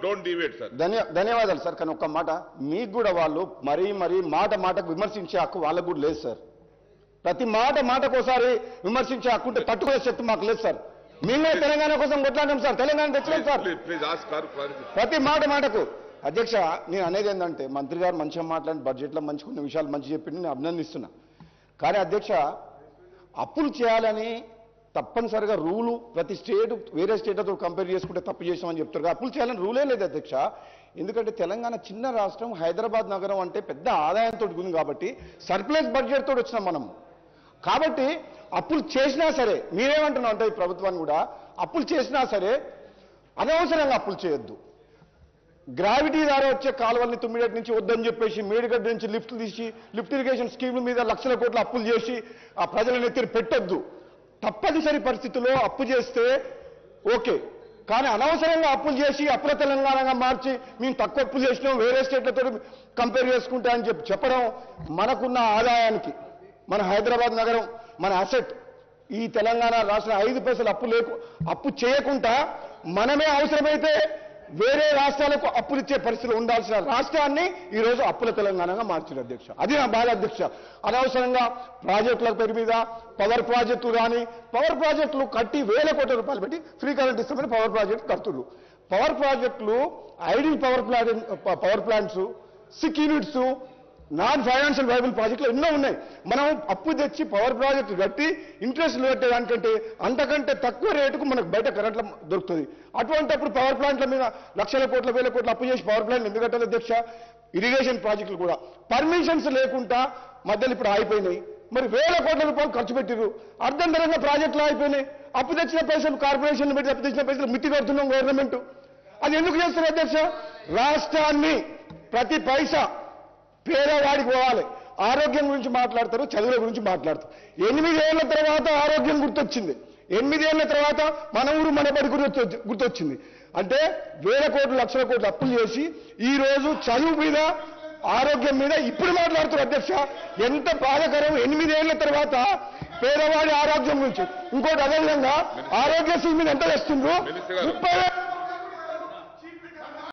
Don't డివేట్ sir ధన్య ధన్యవాదాలు sir కానీ ఒక్క మాట మీకు కూడా వాళ్ళు మరీ మరీ మాట మాటకు విమర్శించే హక్కు వాళ్ళకు కూడా లేదు సార్ ప్రతి మాట మాటకోసారి విమర్శించే హక్కు ఉంటే తట్టుకునే శక్తి మాకు లేదు సార్ మేము కూడా తెలంగాణ కోసం కొట్లాడాం సార్ తెలంగాణ తెచ్చలేం sir please please ask clarification ప్రతి మాట మాటకు అధ్యక్ష నేను అనేది ఏంటంటే మంత్రి గారు మంచిగా మాట్లాడి బడ్జెట్లో మంచి కొన్ని విషయాలు మంచి చెప్పి నేను అభినందిస్తున్నా కానీ అధ్యక్ష అప్పులు చేయాలని తప్పనిసరిగా రూలు ప్రతి స్టేట్ వేరే స్టేట్లతో కంపేర్ చేసుకుంటే తప్పు చేసామని చెప్తారు కదా, అప్పులు చేయాలని రూలే లేదు అధ్యక్ష ఎందుకంటే తెలంగాణ చిన్న రాష్ట్రం హైదరాబాద్ నగరం అంటే పెద్ద ఆదాయంతో ఉంది కాబట్టి సర్ప్లస్ బడ్జెట్ తోటి వచ్చినాం మనం కాబట్టి అప్పులు చేసినా సరే మీరేమంటున్నాం అంటే ఈ ప్రభుత్వాన్ని కూడా అప్పులు చేసినా సరే అనవసరంగా అప్పులు చేయొద్దు గ్రావిటీ ద్వారా వచ్చే కాలువల్ని తుమ్మిడేటి నుంచి వద్దని చెప్పేసి మేడిగడ్డ నుంచి లిఫ్ట్ తీసి లిఫ్ట్ ఇరిగేషన్ స్కీముల మీద లక్షల కోట్ల అప్పులు చేసి ఆ ప్రజలను ఎత్తిరి పెట్టొద్దు తప్పనిసరి పరిస్థితుల్లో అప్పు చేస్తే ఓకే కానీ అనవసరంగా అప్పులు చేసి అప్పుల తెలంగాణగా మార్చి మేము తక్కువ అప్పులు చేసినాం వేరే స్టేట్లతో కంపేర్ చేసుకుంటా అని చెప్పి చెప్పడం మనకున్న ఆదాయానికి మన హైదరాబాద్ నగరం మన అసెట్ ఈ తెలంగాణ రాష్ట్ర ఐదు పైసలు అప్పు లేకు అప్పు చేయకుండా మనమే అవసరమైతే వేరే రాష్ట్రాలకు అప్పులు ఇచ్చే పరిస్థితులు ఉండాల్సిన రాష్ట్రాన్ని ఈ రోజు అప్పుల తెలంగాణగా మార్చారు అధ్యక్ష అది నా బాధ అధ్యక్ష అనవసరంగా ప్రాజెక్టుల పేరు మీద పవర్ ప్రాజెక్టులు కానీ పవర్ ప్రాజెక్టులు కట్టి వేల కోట్ల రూపాయలు పెట్టి ఫ్రీ కరెంట్ ఇస్తామని పవర్ ప్రాజెక్టు కడుతున్నారు పవర్ ప్రాజెక్టులు idle power plant power plants sick units non financial viable ప్రాజెక్టులు ఎన్నో ఉన్నాయి మనం అప్పు తెచ్చి పవర్ ప్రాజెక్టు కట్టి ఇంట్రెస్ట్ పెట్టేదానికంటే అంతకంటే తక్కువ రేటుకు మనకు బయట కరెంట్లో దొరుకుతుంది అటువంటిప్పుడు పవర్ ప్లాంట్ల మీద లక్షల కోట్ల వేల కోట్ల అప్పు చేసి పవర్ ప్లాంట్ ఎందుకు కట్టాలి అధ్యక్ష ఇరిగేషన్ ప్రాజెక్టులు కూడా పర్మిషన్స్ లేకుండా మధ్యలో ఇప్పుడు ఆగిపోయినాయి మరి వేల కోట్ల రూపాయలు ఖర్చు పెట్టిరు అర్ధంతరంగా ప్రాజెక్టులు ఆగిపోయినాయి అప్పు తెచ్చిన పైసలు కార్పొరేషన్ పెట్టి అప్పు తెచ్చిన పైసలు మిట్టి కడుతున్నాం గవర్నమెంట్ అది ఎందుకు చేస్తారు అధ్యక్ష రాష్ట్రాన్ని ప్రతి పైసా పేదవాడికి పోవాలి ఆరోగ్యం గురించి మాట్లాడతారు చదువుల గురించి మాట్లాడతారు ఎనిమిదేళ్ల తర్వాత ఆరోగ్యం గుర్తొచ్చింది ఎనిమిదేళ్ల తర్వాత మన ఊరు మన బడి గుర్తొ గుర్తొచ్చింది అంటే వేల కోట్లు లక్షల కోట్లు అప్పులు చేసి ఈ రోజు చదువు మీద ఆరోగ్యం మీద ఇప్పుడు మాట్లాడుతారు అధ్యక్ష ఎంత బాధకరం ఎనిమిదేళ్ల తర్వాత పేదవాడి ఆరోగ్యం గురించి ఇంకోటి అదేవిధంగా ఆరోగ్యశ్రీ మీద ఎంత తెస్తుండ్రు మినిస్టర్ గారు. ముప్పై వేల